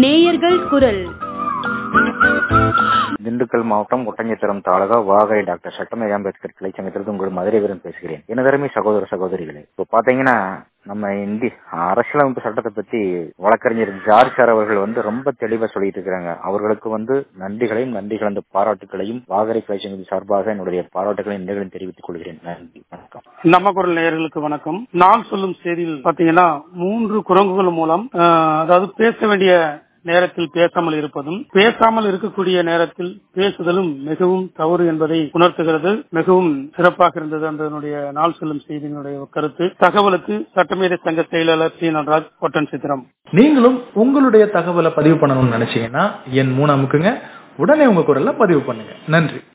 நேயர்கள் குரல் திண்டுக்கல் மாவட்டம் ஒட்டஞ்சத்திரம் தாலுகா வாகரை டாக்டர் சட்டமேத அம்பேத்கர் கிளை சங்கத்திலிருந்து உங்கள் மதுரை வீரன் பேசுகிறேன் எனதருமை சகோதர சகோதரிகளே இப்போ பாத்தீங்கன்னா நம்ம இந்தி அரசியலமைப்பு சட்டத்தை பத்தி வழக்கறிஞர் ஜார்ஜ் சார் அவர்கள் வந்து ரொம்ப தெளிவா சொல்லிட்டு இருக்கிறாங்க அவர்களுக்கு வந்து நன்றிகளையும் நன்றி கலந்த பாராட்டுகளையும் வாகரை கிளை சங்கத்தின் சார்பாக என்னுடைய பாராட்டுகளையும் நன்றிகளையும் தெரிவித்துக் கொள்கிறேன் நன்றி வணக்கம் நம்ம குரல் நேயர்களுக்கு வணக்கம் நான் சொல்லும் செய்தியில் பாத்தீங்கன்னா மூன்று குரங்குகள் மூலம் ஆஹ், அதாவது பேச வேண்டிய நேரத்தில் பேசாமல் இருப்பதும் பேசாமல் இருக்கக்கூடிய நேரத்தில் பேசுதலும் மிகவும் தவறு என்பதை உணர்த்துகிறது மிகவும் சிறப்பாக இருந்தது அதனுடைய நாள் சொல்லும் செய்தியினுடைய கருத்து தகவலுக்கு சட்டமேதை சங்க செயலாளர் சி நடராஜ் பொட்டன் சித்திரம் நீங்களும் உங்களுடைய தகவலை பதிவு பண்ணணும்னு நினைச்சீங்கன்னா என் மூணு அமுக்குங்க உடனே உங்க குரல்ல பதிவு பண்ணுங்க நன்றி